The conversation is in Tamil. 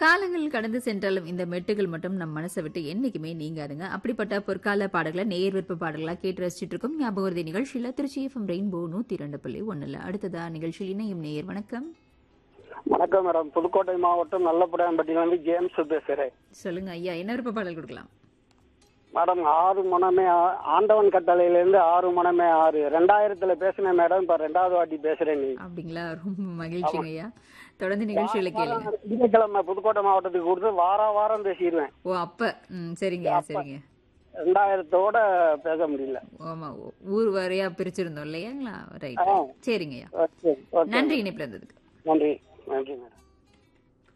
காலங்கள் கடந்து சென்றாலும் இந்த மெட்டுகள் மட்டும் நம் மனசை விட்டு என்னைக்குமே நீங்காதுங்க அப்படிப்பட்ட பொற்கால பாடல்களை நேர் விருப்ப பாடல்களா கேட்டு ரசிச்சிட்டு இருக்கோம் ஞாபகம் நிகழ்ச்சியில திருச்சி எஃப்எம் ரெயின்போ நூத்தி இரண்டு புள்ளி ஒண்ணுல அடுத்ததா நிகழ்ச்சியில் இணையும் நேயர் வணக்கம் வணக்கம் மேடம் புதுக்கோட்டை மாவட்டம் நல்லபடியாம்பட்டியிலிருந்து ஜேம்ஸ் பேசுறேன் சொல்லுங்க ஐயா என்ன விருப்ப பாடல் கொடுக்கலாம் மேடம் ஆறு மனமே ஆ- ஆண்டவன் கட்டளையிலேருந்து ஆறு மனமே ஆறு ரெண்டாயிரத்துல பேசினேன் மேடம் இப்ப ரெண்டாவது வாட்டி பேசுறேன் நீ அப்படிங்களா ரொம்ப மகிழ்ச்சிங்க ஐயா தொடர்ந்து நிகழ்ச்சிகளை கேளுங்க திங்கட்கிழமை புதுக்கோட்டை மாவட்டத்துக்கு கொடுத்து வார வாரம் பேசிடுவேன் ஓ அப்ப ம் சரிங்க சரிங்க ரெண்டாயிரத்தோட பேச முடியல ஆமா ஊ- ஊர் வாரியா பிரிச்சிருந்தோம் இல்லையாங்களா ரைட் சரிங்க ஐயா ஓகே ஓகே நன்றி இணைப்புல இருந்ததுக்கு நன்றி நன்றி மேடம்